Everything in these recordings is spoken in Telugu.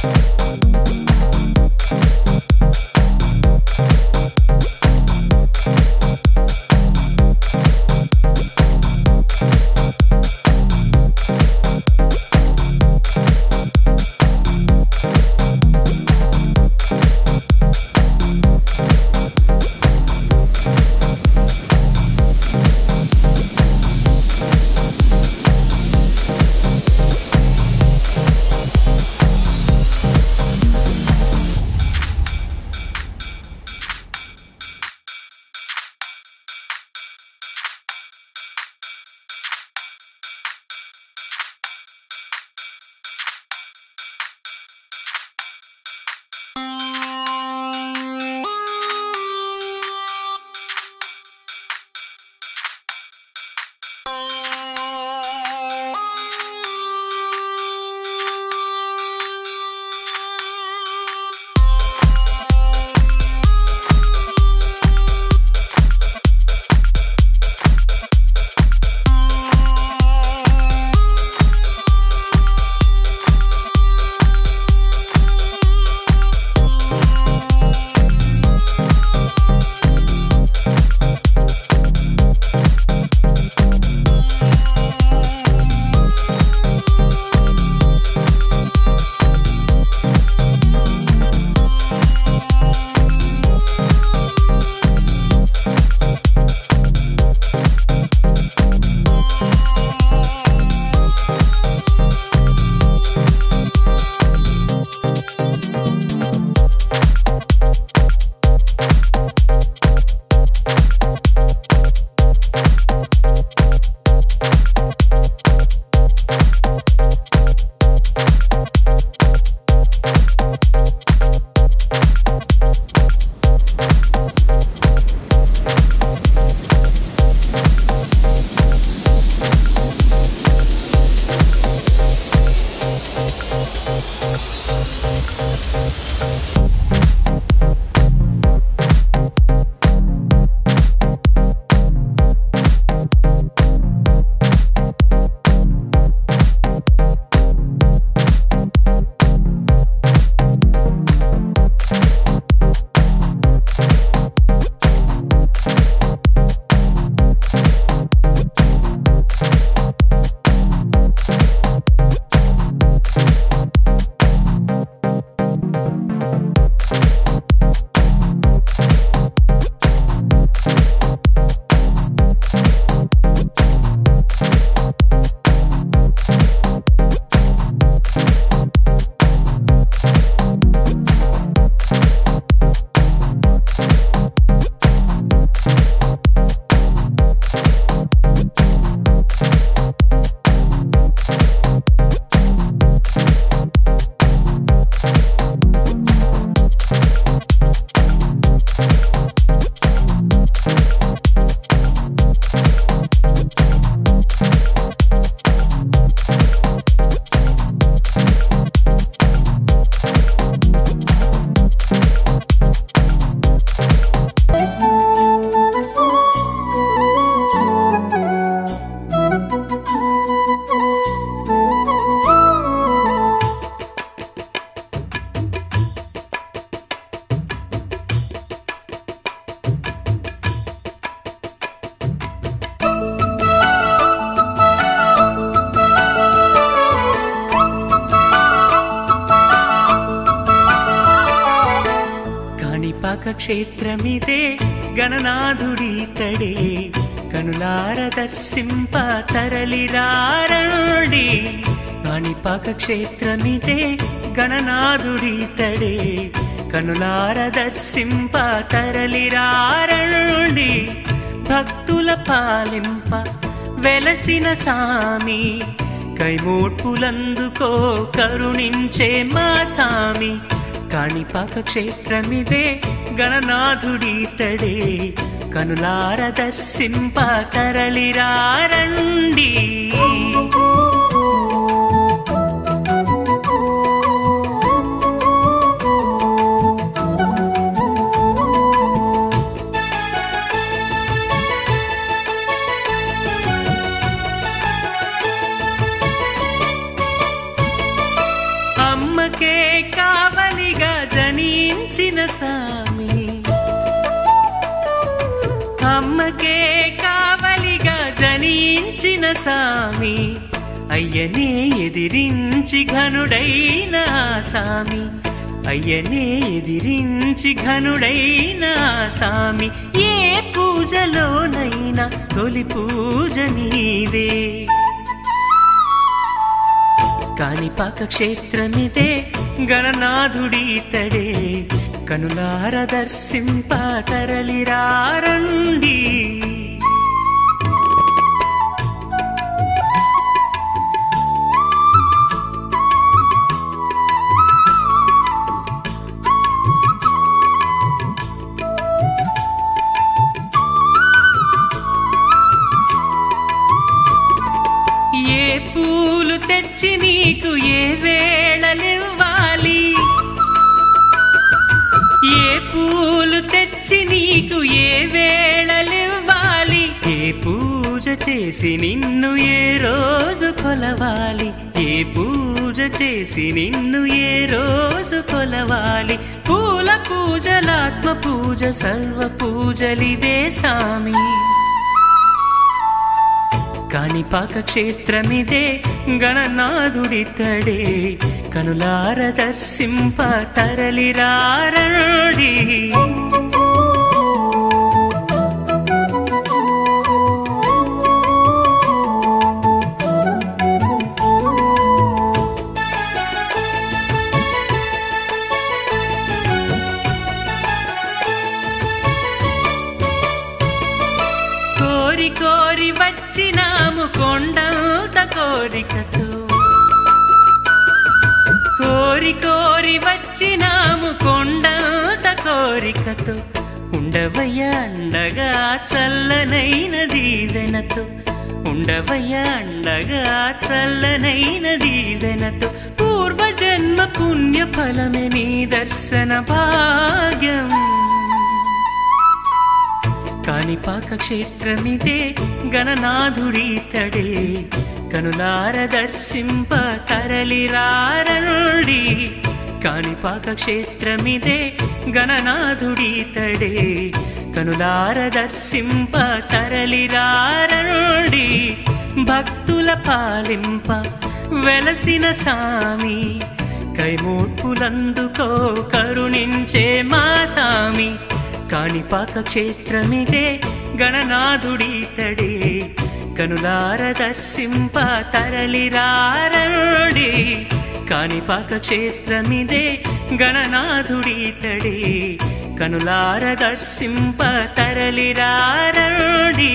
కాణిపాక క్షేత్రమిదే గణనాథుడీతడే కనులార దర్శింప తరలిరారండి కాణిపాక క్షేత్రమిదే గణనాథుడీతడే కనులార దర్శింప తరలిరారండి భక్తుల పాలింప వెలసిన సామి కైమోడ్పులందుకో కరుణించే మా సామి కాణిపాక క్షేత్రమిదే గణనాథుడీతడే కనులార దర్శింప తరలిరారండి అమ్మకే కావలిగా జనించిన సామి అమ్మకే కావలిగా జనించిన సామి అయ్యనే ఎదిరించి ఘనుడైన సామి అయ్యనే ఎదిరించి ఘనుడైన సామి ఏ పూజలోనైనా తొలి పూజ నీదే కాణిపాక క్షేత్రమిదే గణనాథుడీతడే కనులార దర్శింప తరలిరారండి ఏ పూలు తెచ్చి నీకు ఏ వేళలివ్వాలి ఏ పూలు తెచ్చి నీకు ఏ వేళలివ్వాలి ఏ పూజ చేసి నిన్ను ఏ రోజు కొలవాలి ఏ పూజ చేసి నిన్ను ఏ రోజు కొలవాలి పూల పూజలాత్మ పూజ సర్వ పూజలిదే సామి కాణిపాక క్షేత్రమిదే గణనాథుడితడే కనులార దర్శింప తరలిరారండి కోరి కోరి వచ్చినాము కొండంత కోరికతో కోరి కోరి వచ్చినాము కొండంత కోరికతో ఉండవయ్య అండగా చల్లనైన దీవెనతో ఉండవయ్య అండగా చల్లనైన దీవెనతో పూర్వజన్మ పుణ్య ఫలమే నీ దర్శన భాగ్యం కాణిపాక క్షేత్రమిదే గణనాథుడీతడే కనులార దర్శింప తరలిరారండి కాణిపాక క్షేత్రమిదే గణనాథుడీతడే కనులార దర్శింప తరలిరారండి భక్తుల పాలింప వెలసిన సామి కైమూర్పులందుకో కరుణించే మా సామి కాణిపాక క్షేత్రమిదే గణనాథుడీతడే కనులార దర్శింప తరలిరారండి కాణిపాక క్షేత్రమిదే గణనాథుడీతడే కనులార దర్శింప తరలిరారండి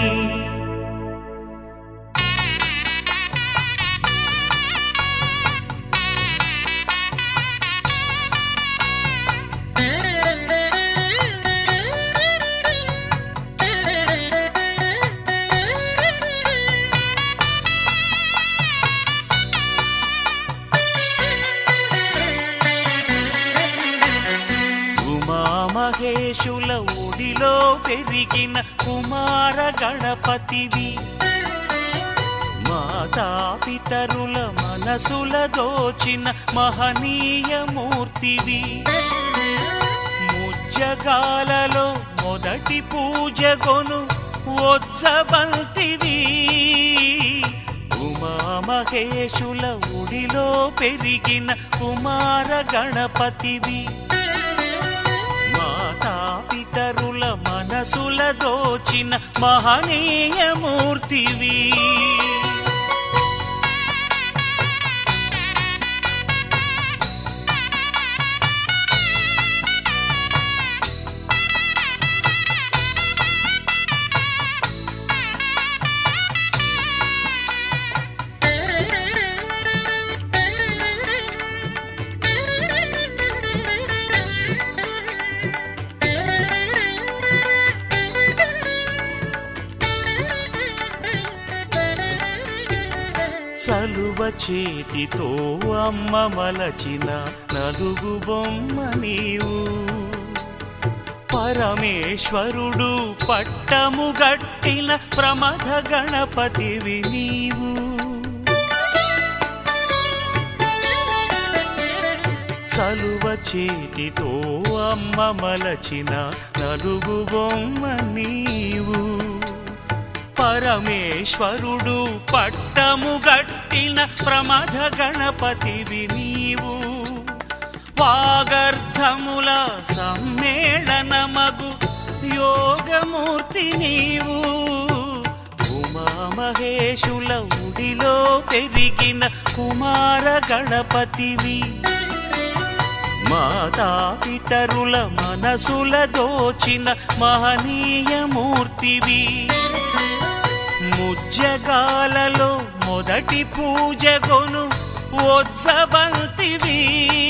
ఉమామహేశుల ఒడిలో పెరిగిన కుమార గణపతివి మాతాపితరుల మనసుల దోచిన మహనీయ మూర్తివి ముజ్జగాలలో మొదటి పూజ గొను ఒత్సబంతివి ఉమామహేశుల ఉడిలో పెరిగిన కుమార గణపతివి మాతాపితరుల మనసుల దోచిన మహనీయ మూర్తివి చలువ చేతితో అమ్మ మలచిన నలుగు బొమ్మ నీవు పరమేశ్వరుడు పట్టము గట్టిన ప్రమథ గణపతివి సలువ చేతితో అమ్మ మలచిన నలుగు బొమ్మ నీవు పరమేశ్వరుడు పట్టము గట్టిన ప్రమథ గణపతివి నీవు వాగర్ధముల సమ్మేళనమగు యోగమూర్తి నీవు ఉమామహేశుల ఉడిలో పెరిగిన కుమార గణపతివి మాతాపితరుల మనసుల దోచిన మహనీయమూర్తివి ముజ్జగాలలో మొదటి పూజగొను ఉత్సవంతివి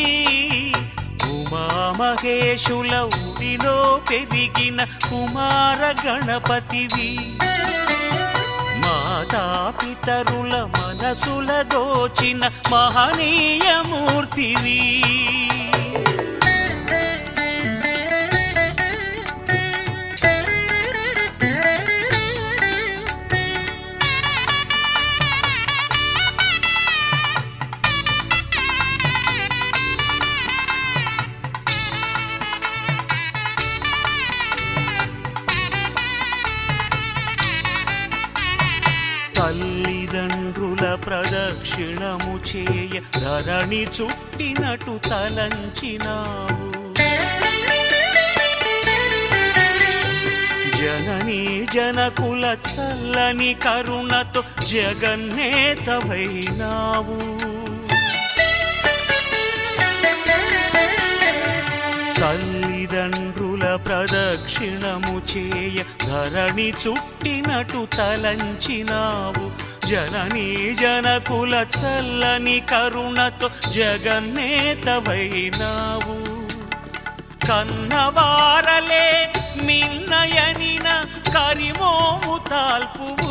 ఉమామహేశుల ఉడిలో పెరిగిన కుమార గణపతివి మాతాపితరుల మనసుల దోచిన మహనీయమూర్తివి తల్లిదండ్రుల ప్రదక్షిణము చేయ ధరణి చుట్టినటు తలంచినావు జననీ జనకుల చల్లని కరుణతో జగన్నేతవైనావు తల్లిదండ్రుల ప్రదక్షిణము చేయ ధరణి చుట్టినటు తలంచినావు జననీ జనకుల చల్లని కరుణతో జగన్నేతవైనావు కన్నవారలే మిన్నయనిన కరిమోము తాల్పువు